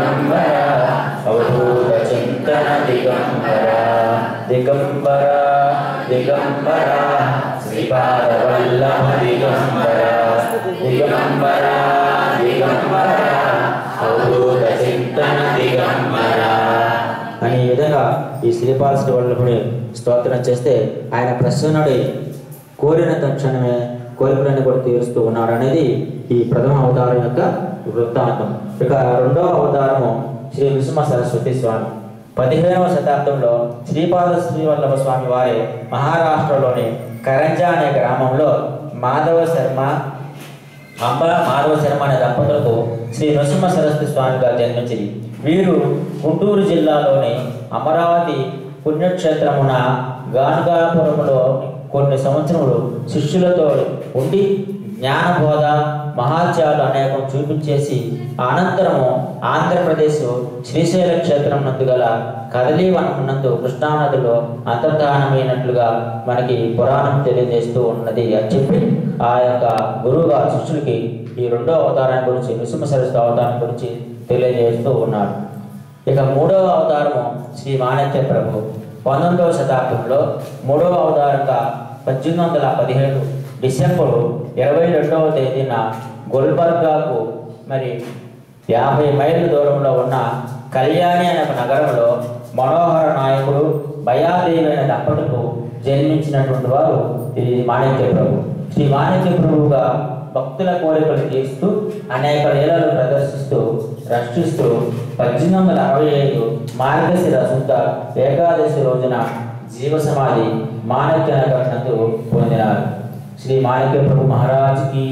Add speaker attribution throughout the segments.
Speaker 1: దిగంబర అవధూత చింతన దిగంబర దిగంబర దిగంబర శ్రీపాద వల్లభ దిగంబర దిగంబర దిగంబర అవధూత చింతన దిగంబర అని ఈ విధంగా ఈ శ్రీపాద శ్రీ వల్లభుడి స్తోత్రం చేస్తే ఆయన ప్రసన్నుడి కోరిన తక్షణమే కోరికలను కూడా తీరుస్తూ ఉన్నాడు అనేది ఈ ప్రథమ అవతారం యొక్క వృత్తాంతం ఇక రెండవ అవతారము శ్రీ విశ్వ సరస్వతి స్వామి పదిహేనవ శతాబ్దంలో శ్రీపాద శ్రీవల్లభ స్వామి వారి మహారాష్ట్రలోని కరంజా అనే గ్రామంలో మాధవ శర్మ అంబ మాధవ శర్మ అనే దంపతులకు శ్రీ నృసింహ సరస్వతి స్వామిగా జన్మించింది వీరు గుంటూరు జిల్లాలోని అమరావతి పుణ్యక్షేత్రమున గానుగాపురములో కొన్ని సంవత్సరములు శిష్యులతో ఉండి జ్ఞానబోధ మహాత్యాలు అనేకం చూపించేసి అనంతరము ఆంధ్రప్రదేశ్ శ్రీశైల క్షేత్రం నందు గల కదలీవనం నందు కృష్ణానదిలో అంతర్ధానమైనట్లుగా మనకి పురాణం తెలియజేస్తూ ఉన్నది అని చెప్పి ఆ యొక్క గురువుగా శిష్యులకి ఈ రెండో అవతారం గురించి నృసింహ సరస్వతి అవతారం గురించి తెలియజేస్తూ ఉన్నాడు ఇక మూడవ అవతారము శ్రీ మాణిక్య ప్రభు పంతొమ్మిదవ శతాబ్దంలో మూడవ అవతారంగా పద్దెనిమిది వందల పదిహేడు డిసెంబర్ ఇరవై రెండవ తేదీన గుల్బర్గాకు మరి యాభై మైళ్ళ దూరంలో ఉన్న కళ్యాణి అనే ఒక నగరంలో మనోహర నాయకుడు భయాదేవి అనే దంపతులకు జన్మించినటువంటి వారు ఇది మాణిక్య ప్రభు శ్రీ మాణిక్య ప్రభువుగా భక్తుల కోరికలు తీరుస్తూ అనేక లీలలు ప్రదర్శిస్తూ రక్షిస్తూ పద్దెనిమిది వందల అరవై ఐదు మార్గశిర శుద్ధ ఏకాదశి రోజున జీవ సమాధి మాణిక్య నగర్ నందు పొందినారు శ్రీ మాణిక్య ప్రభు మహారాజ్కి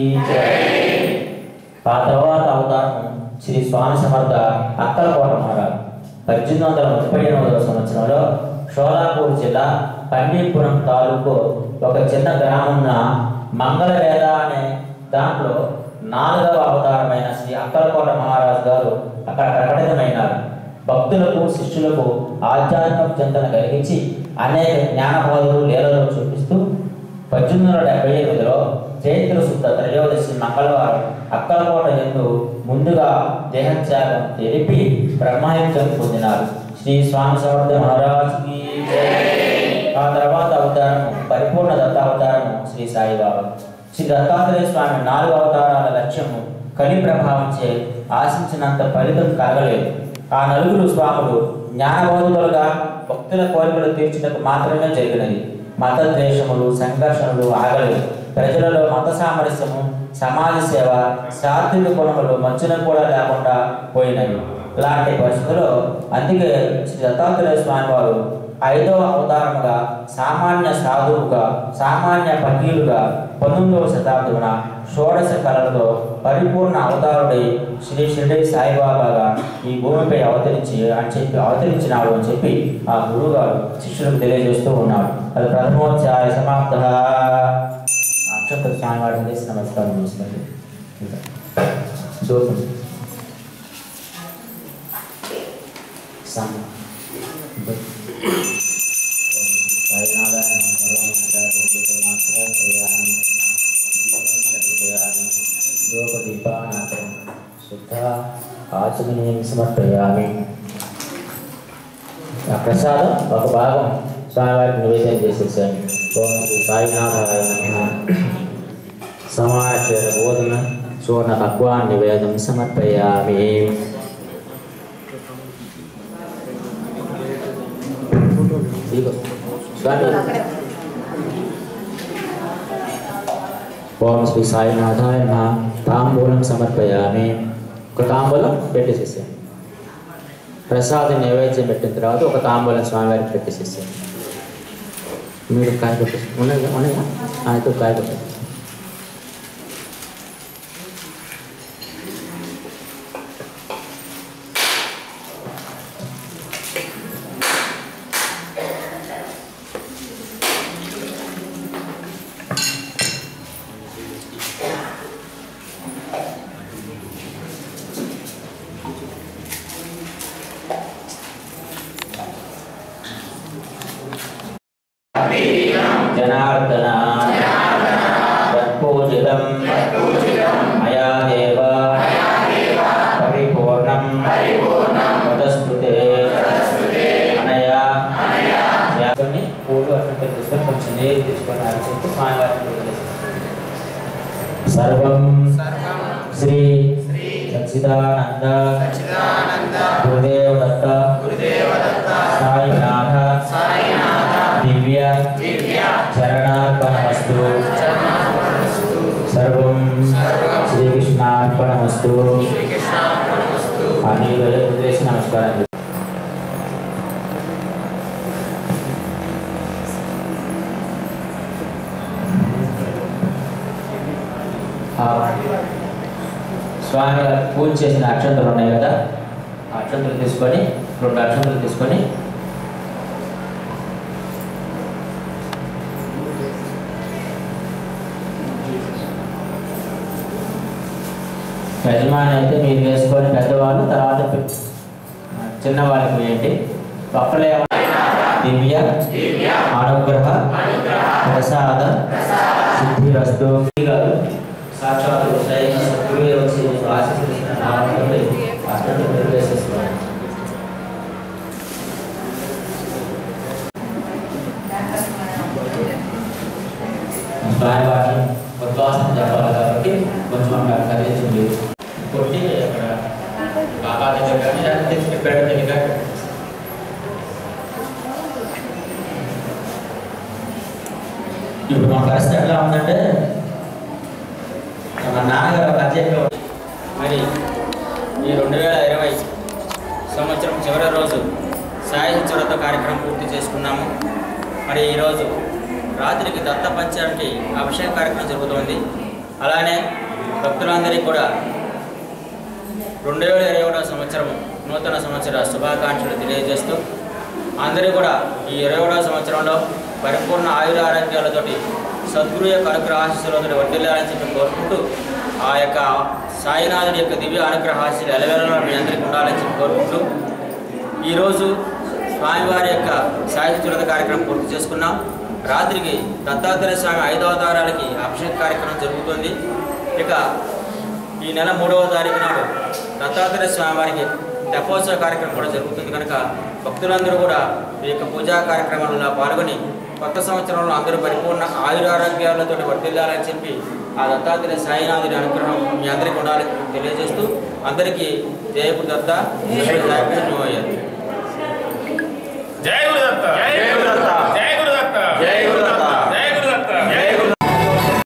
Speaker 1: ఆ తర్వాత అవతారం శ్రీ స్వామి సమర్థ అక్కలకోట మహారాజ్ పద్దెనిమిది వందల ముప్పై ఎనిమిదవ సంవత్సరంలో షోలాపూర్ జిల్లా పండీపురం తాలూకు ఒక చిన్న గ్రామం మంగళవేద అనే దాంట్లో నాలుగవ అవతారమైన శ్రీ అక్కలకోట మహారాజు గారు అక్కడ ప్రకటితమైనారు భక్తులకు శిష్యులకు ఆధ్యాత్మిక చింతన కలిగించి అనేక జ్ఞానబోధులు లీలలు చూపిస్తూ పద్దెనిమిది వందల డెబ్బై ఎనిమిదిలో చైత్ర శుద్ధ త్రయోదశి మంగళవారం అక్కలకోట ఎందు ముందుగా దేహత్యాగం తెలిపి బ్రహ్మహత్యం పొందినారు శ్రీ స్వామి సమర్థ మహారాజుకి ఆ తర్వాత అవతారం పరిపూర్ణ దత్తావతారము శ్రీ సాయిబాబా శ్రీ దత్తాత్రేయ స్వామి నాలుగు అవతారాల లక్ష్యము కలి ప్రభావంచే ఆశించినంత ఫలితం కలగలేదు ఆ నలుగురు స్వాములు జ్ఞానబోధకులుగా భక్తుల కోరికలు తీర్చుటకు మాత్రమే జరిగినది మత ద్వేషములు సంఘర్షణలు ఆగలేదు ప్రజలలో మత సామరస్యము సమాజ సేవ సాత్విక గుణములు మధ్యన కూడా లేకుండా పోయినవి ఇలాంటి పరిస్థితుల్లో అందుకే శ్రీ దత్తాత్రేయ స్వామి వారు ఐదవ అవతారముగా సామాన్య సాధువుగా సామాన్య పకీలుగా పంతొమ్మిదవ శతాబ్దమున షోడశ కళలతో పరిపూర్ణ అవతారుడై శ్రీ షిరిడి సాయిబాబాగా ఈ భూమిపై అవతరించి అని చెప్పి అవతరించినాడు అని చెప్పి ఆ గురువుగారు శిష్యులకు తెలియజేస్తూ ఉన్నాడు అది ప్రథమోధ్యాయ సమాప్త అక్షత స్వామి వారిని చేసి నమస్కారం చేస్తుంది చూడండి శుద్ధ ఆచమనీయం సమర్పయామి ఆ ప్రసాదం ఒక భాగం స్వామివారికి నివేదన చేసేసాను ఓం శ్రీ సాయినాథాయ నమః సమాచార బోధన చూర్ణ భగవాన్ నివేదం సమర్పయామి ఇదిగో స్వామి ఓం శ్రీ సాయినాథాయ నమః తాంబూలం సమర్పయామి ఒక తాంబూలం పెట్టేసేసాను ప్రసాదం నైవేద్యం పెట్టిన తర్వాత ఒక తాంబూలం స్వామివారికి పెట్టేసేసాను మీరు కాయ పెట్టేసి ఉన్నాయా ఉన్నాయా ఆయనతో కాయ పెట్టేసి జనార్దన సచ్చిదానంద గురుదేవ దత్త సాయినాథ దివ్య చరణార్పణమస్తు సర్వం శ్రీకృష్ణార్పణమస్తు అని వదిలేసి నమస్కారం ఆ స్వామి వారు పూజ చేసిన అక్షంతలు ఉన్నాయి కదా ఆ అక్షంతలు తీసుకొని రెండు అక్షంతలు తీసుకొని యజమాని అయితే మీరు వేసుకొని పెద్దవాళ్ళు తర్వాత పి- చిన్నవాళ్ళకి వేయండి ఒక్కలే దివ్య అనుగ్రహ ప్రసాద సిద్ధిరస్తు గారు సాక్షాత్ స్వయం సద్గురువే వచ్చి ఆశీర్వదించిన నామములు అష్టమి నిర్దేశిస్తున్నాను దాని వాటిని ఉద్వాసన చెప్పాలి కాబట్టి కొంచెం అక్కడ కదిలించింది కొట్టి అక్కడ బాబా దగ్గర కానీ లేకపోతే ఇక్కడ దగ్గర కానీ ఇప్పుడు మా పరిస్థితి ఎట్లా ఉందంటే మా నాన్నగారు ఒక అధ్యక్షులు
Speaker 2: మరి ఈ రెండు వేల ఇరవై సంవత్సరం చివరి రోజు సాయి చివరత కార్యక్రమం పూర్తి చేసుకున్నాము మరి ఈరోజు రాత్రికి దత్త పంచానికి అభిషేక కార్యక్రమం జరుగుతోంది అలానే భక్తులందరికీ కూడా రెండు వేల ఇరవై ఒకటో సంవత్సరం నూతన సంవత్సర శుభాకాంక్షలు తెలియజేస్తూ అందరూ కూడా ఈ ఇరవై ఒకటో సంవత్సరంలో పరిపూర్ణ ఆయుర ఆరోగ్యాలతోటి సద్గురు యొక్క అనుగ్రహ ఆశీస్సులతో వర్తిల్లాలని చెప్పి కోరుకుంటూ ఆ యొక్క సాయినాథుడి యొక్క దివ్య అనుగ్రహ ఆశీస్సులు ఎలవేళలో మీ అందరికీ ఉండాలని చెప్పి కోరుకుంటూ ఈరోజు స్వామివారి యొక్క సాహిత్య చురత కార్యక్రమం పూర్తి చేసుకున్నాం రాత్రికి దత్తాత్రేయ స్వామి ఐదో అవతారాలకి అభిషేక కార్యక్రమం జరుగుతుంది ఇక ఈ నెల మూడవ తారీఖు నాడు దత్తాత్రేయ స్వామి వారికి తెప్పోత్సవ కార్యక్రమం కూడా జరుగుతుంది కనుక భక్తులందరూ కూడా ఈ యొక్క పూజా కార్యక్రమంలో పాల్గొని కొత్త సంవత్సరంలో అందరూ పరిపూర్ణ ఆయురారోగ్యాలతో వర్తిల్లాలని చెప్పి ఆ దత్తాత్రేయ సాయినాథుడి అనుగ్రహం మీ అందరికీ ఉండాలని తెలియజేస్తూ అందరికీ జయపుడు దత్త జయ గురు దత్త
Speaker 3: జై గురుదత్త